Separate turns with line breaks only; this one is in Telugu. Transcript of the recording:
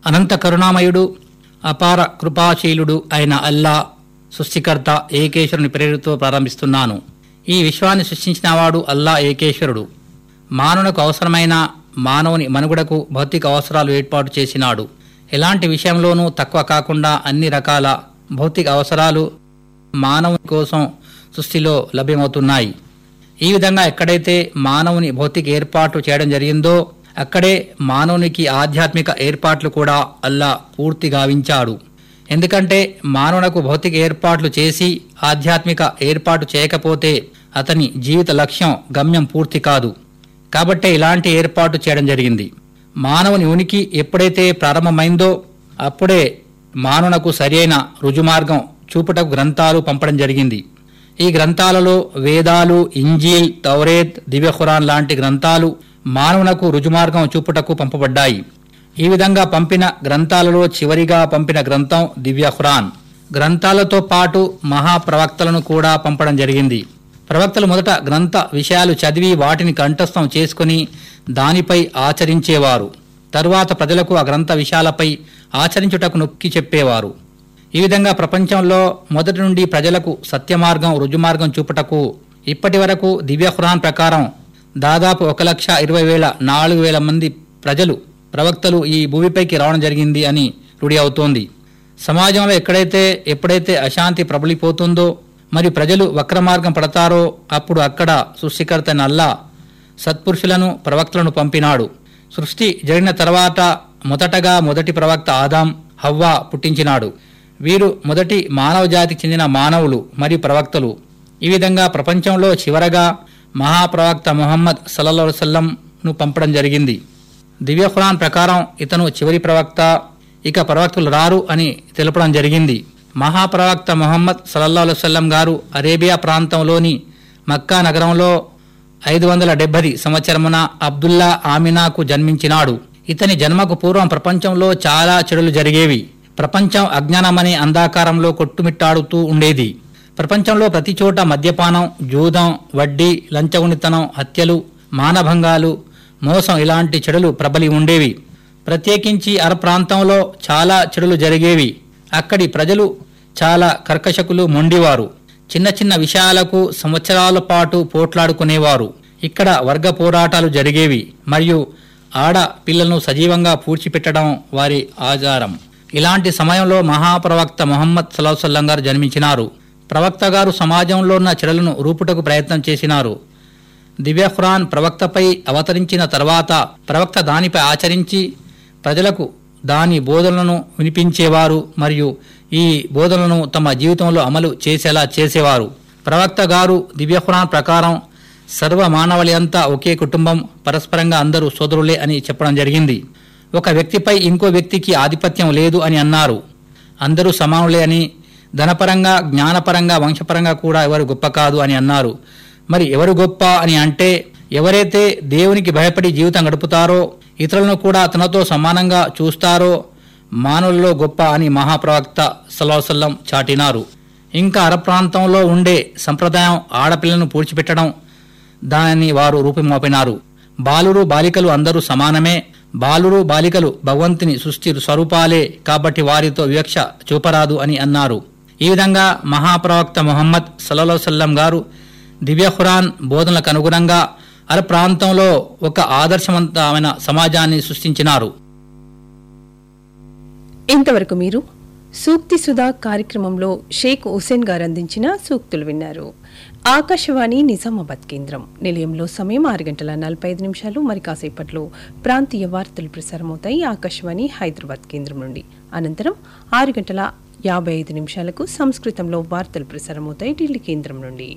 అనంత కరుణామయుడు అపార కృపాశీలుడు అయిన అల్లా సృష్టికర్త ఏకేశ్వరుని ప్రేరుతో ప్రారంభిస్తున్నాను ఈ విశ్వాన్ని సృష్టించినవాడు అల్లా ఏకేశ్వరుడు మానవునకు అవసరమైన మానవుని మనుగడకు భౌతిక అవసరాలు ఏర్పాటు చేసినాడు ఎలాంటి విషయంలోనూ తక్కువ కాకుండా అన్ని రకాల భౌతిక అవసరాలు మానవుని కోసం సృష్టిలో లభ్యమవుతున్నాయి ఈ విధంగా ఎక్కడైతే మానవుని భౌతిక ఏర్పాటు చేయడం జరిగిందో అక్కడే మానవునికి ఆధ్యాత్మిక ఏర్పాట్లు కూడా అల్లా పూర్తి గావించాడు ఎందుకంటే మానవునకు భౌతిక ఏర్పాట్లు చేసి ఆధ్యాత్మిక ఏర్పాటు చేయకపోతే అతని జీవిత లక్ష్యం గమ్యం పూర్తి కాదు కాబట్టే ఇలాంటి ఏర్పాటు చేయడం జరిగింది మానవుని ఉనికి ఎప్పుడైతే ప్రారంభమైందో అప్పుడే మానవునకు సరైన రుజుమార్గం చూపుటకు గ్రంథాలు పంపడం జరిగింది ఈ గ్రంథాలలో వేదాలు ఇంజీల్ తౌరేత్ దివ్యఖురాన్ లాంటి గ్రంథాలు మానవునకు రుజుమార్గం చూపుటకు పంపబడ్డాయి ఈ విధంగా పంపిన గ్రంథాలలో చివరిగా పంపిన గ్రంథం దివ్య ఖురాన్ గ్రంథాలతో పాటు మహాప్రవక్తలను కూడా పంపడం జరిగింది ప్రవక్తలు మొదట గ్రంథ విషయాలు చదివి వాటిని కంఠస్థం చేసుకుని దానిపై ఆచరించేవారు తరువాత ప్రజలకు ఆ గ్రంథ విషయాలపై ఆచరించుటకు నొక్కి చెప్పేవారు ఈ విధంగా ప్రపంచంలో మొదటి నుండి ప్రజలకు సత్యమార్గం రుజుమార్గం చూపుటకు ఇప్పటి వరకు దివ్య ఖురాన్ ప్రకారం దాదాపు ఒక లక్ష ఇరవై వేల నాలుగు వేల మంది ప్రజలు ప్రవక్తలు ఈ భూమిపైకి రావడం జరిగింది అని రుడి అవుతోంది సమాజంలో ఎక్కడైతే ఎప్పుడైతే అశాంతి ప్రబలిపోతుందో మరి ప్రజలు వక్రమార్గం పడతారో అప్పుడు అక్కడ సృష్టికర్త నల్లా సత్పురుషులను ప్రవక్తలను పంపినాడు సృష్టి జరిగిన తర్వాత మొదటగా మొదటి ప్రవక్త ఆదాం హవ్వా పుట్టించినాడు వీరు మొదటి మానవ జాతికి చెందిన మానవులు మరియు ప్రవక్తలు ఈ విధంగా ప్రపంచంలో చివరగా మహాప్రవక్త ముహమ్మద్ సల్లల్లాహు అలైహి వసల్లంను పంపడం జరిగింది దివ్య ఖురాన్ ప్రకారం ఇతను చివరి ప్రవక్త ఇక ప్రవక్తలు రారు అని తెలపడం జరిగింది మహాప్రవక్త ముహమ్మద్ సల్లల్లాహు అలైహి వసల్లం గారు అరేబియా ప్రాంతంలోని మక్కా నగరంలో ఐదు వందల డెబ్బది సంవత్సరమున అబ్దుల్లా ఆమినాకు జన్మించినాడు ఇతని జన్మకు పూర్వం ప్రపంచంలో చాలా చెడులు జరిగేవి ప్రపంచం అజ్ఞానమనే అంధాకారంలో కొట్టుమిట్టాడుతూ ఉండేది ప్రపంచంలో ప్రతి చోట మద్యపానం జూదం వడ్డీ లంచగుణితనం హత్యలు మానభంగాలు మోసం ఇలాంటి చెడులు ప్రబలి ఉండేవి ప్రత్యేకించి అర ప్రాంతంలో చాలా చెడులు జరిగేవి అక్కడి ప్రజలు చాలా కర్కశకులు మొండివారు చిన్న చిన్న విషయాలకు సంవత్సరాల పాటు పోట్లాడుకునేవారు ఇక్కడ వర్గ పోరాటాలు జరిగేవి మరియు ఆడ పిల్లలను సజీవంగా పూడ్చిపెట్టడం వారి ఆచారం ఇలాంటి సమయంలో మహాప్రవక్త మొహమ్మద్ సల్లాహం గారు జన్మించినారు ప్రవక్త గారు సమాజంలో ఉన్న చెడులను రూపుటకు ప్రయత్నం చేసినారు దివ్య ఖురాన్ ప్రవక్తపై అవతరించిన తర్వాత ప్రవక్త దానిపై ఆచరించి ప్రజలకు దాని బోధనలను వినిపించేవారు మరియు ఈ బోధనలను తమ జీవితంలో అమలు చేసేలా చేసేవారు ప్రవక్త గారు దివ్య ఖురాన్ ప్రకారం సర్వ మానవాళి అంతా ఒకే కుటుంబం పరస్పరంగా అందరూ సోదరులే అని చెప్పడం జరిగింది ఒక వ్యక్తిపై ఇంకో వ్యక్తికి ఆధిపత్యం లేదు అని అన్నారు అందరూ సమానులే అని ధనపరంగా జ్ఞానపరంగా వంశపరంగా కూడా ఎవరు గొప్ప కాదు అని అన్నారు మరి ఎవరు గొప్ప అని అంటే ఎవరైతే దేవునికి భయపడి జీవితం గడుపుతారో ఇతరులను కూడా తనతో సమానంగా చూస్తారో మానవుల్లో గొప్ప అని మహాప్రవక్త సల్లాహసల్లం చాటినారు ఇంకా అర ప్రాంతంలో ఉండే సంప్రదాయం ఆడపిల్లను పూడ్చిపెట్టడం దానిని వారు రూపుమాపినారు బాలురు బాలికలు అందరూ సమానమే బాలురు బాలికలు భగవంతుని సృష్టి స్వరూపాలే కాబట్టి వారితో వివక్ష చూపరాదు అని అన్నారు ఈ విధంగా మహాప్రవక్త ముహమ్మద్ సల్లాహు సల్లం గారు దివ్య ఖురాన్ బోధనలకు అనుగుణంగా అర ప్రాంతంలో ఒక ఆదర్శవంతమైన సమాజాన్ని సృష్టించినారు
ఇంతవరకు మీరు సూక్తి సుధా కార్యక్రమంలో షేక్ హుసేన్ గారు అందించిన సూక్తులు విన్నారు ఆకాశవాణి నిజామాబాద్ కేంద్రం నిలయంలో సమయం ఆరు గంటల నలభై ఐదు నిమిషాలు మరి కాసేపట్లో ప్రాంతీయ వార్తలు ప్రసారమవుతాయి ఆకాశవాణి హైదరాబాద్ కేంద్రం నుండి అనంతరం ఆరు గంటల యాభై ఐదు నిమిషాలకు సంస్కృతంలో వార్తలు ప్రసారమవుతాయి ఢిల్లీ కేంద్రం నుండి